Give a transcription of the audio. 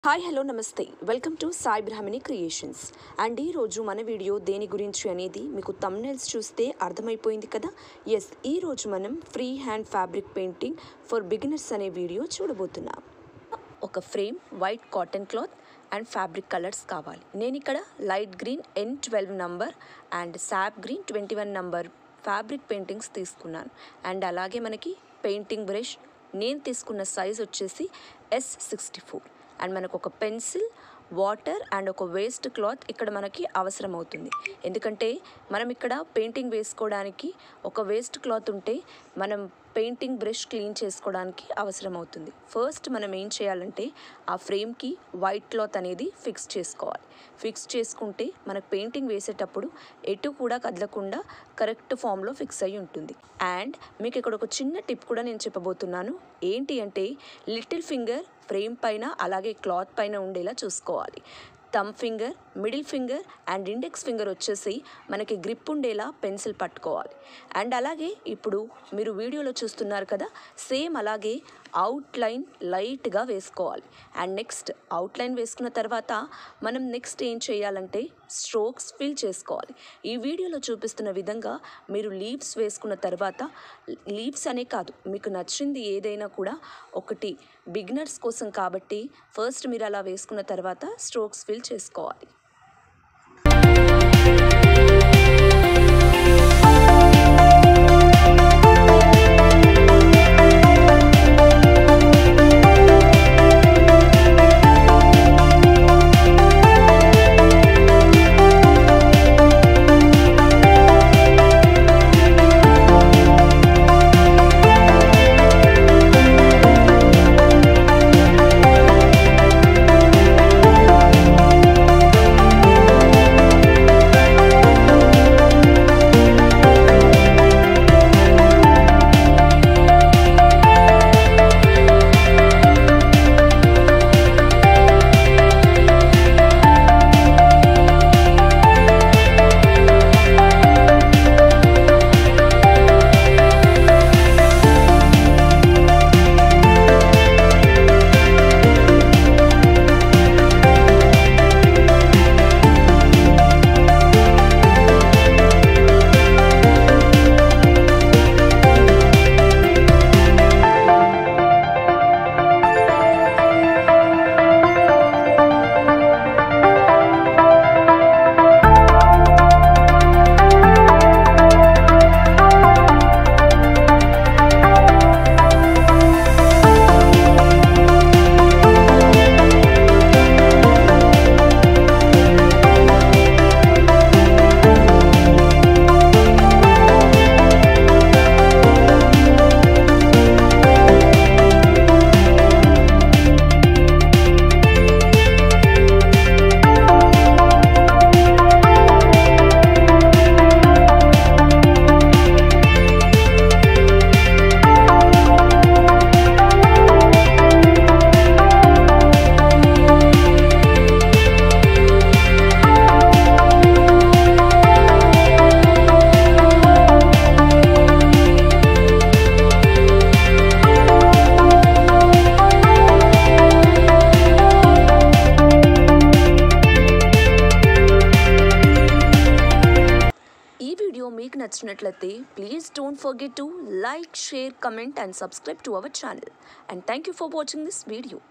hi hello నమస్తే welcome to Sai Brahmani creations and ఈరోజు మన వీడియో దేని గురించి అనేది మీకు తమ్నెల్స్ చూస్తే అర్థమైపోయింది కదా ఎస్ ఈరోజు మనం free hand fabric painting for beginners అనే వీడియో చూడబోతున్నాం ఒక frame white cotton cloth and fabric colours కావాలి నేను ఇక్కడ light green N twelve number and sap green twenty one number fabric paintings తీసుకున్నాను అండ్ అలాగే మనకి పెయింటింగ్ బ్రష్ నేను తీసుకున్న సైజ్ వచ్చేసి ఎస్ సిక్స్టీ ఫోర్ అండ్ మనకు ఒక పెన్సిల్ వాటర్ అండ్ ఒక వేస్ట్ క్లాత్ ఇక్కడ మనకి అవసరం అవుతుంది ఎందుకంటే మనం ఇక్కడ పెయింటింగ్ వేసుకోవడానికి ఒక వేస్ట్ క్లాత్ ఉంటే మనం పెయింటింగ్ బ్రష్ క్లీన్ చేసుకోవడానికి అవసరం అవుతుంది ఫస్ట్ మనం ఏం చేయాలంటే ఆ ఫ్రేమ్కి వైట్ క్లాత్ అనేది ఫిక్స్ చేసుకోవాలి ఫిక్స్ చేసుకుంటే మనకు పెయింటింగ్ వేసేటప్పుడు ఎటు కూడా కదలకుండా కరెక్ట్ ఫామ్లో ఫిక్స్ అయి ఉంటుంది అండ్ మీకు ఇక్కడ ఒక చిన్న టిప్ కూడా నేను చెప్పబోతున్నాను ఏంటి అంటే లిటిల్ ఫింగర్ ఫ్రేమ్ పైన అలాగే క్లాత్ పైన ఉండేలా చూసుకోవాలి thumb finger middle finger and index finger వచ్చేసి మనకి గ్రిప్ ఉండేలా పెన్సిల్ పట్టుకోవాలి అండ్ అలాగే ఇప్పుడు మీరు వీడియోలో చూస్తున్నారు కదా సేమ్ అలాగే అవుట్ లైన్ లైట్గా వేసుకోవాలి అండ్ నెక్స్ట్ అవుట్ లైన్ వేసుకున్న తర్వాత మనం నెక్స్ట్ ఏం చేయాలంటే స్ట్రోక్స్ ఫిల్ చేసుకోవాలి ఈ వీడియోలో చూపిస్తున్న విధంగా మీరు లీవ్స్ వేసుకున్న తర్వాత లీవ్స్ అనే కాదు మీకు నచ్చింది ఏదైనా కూడా ఒకటి బిగినర్స్ కోసం కాబట్టి ఫస్ట్ మీరు అలా వేసుకున్న తర్వాత స్ట్రోక్స్ ఫిల్ చేసుకోవాలి ఈ వీడియో మీకు నచ్చినట్లయితే please don't forget to like share comment and subscribe to our channel and thank you for watching this video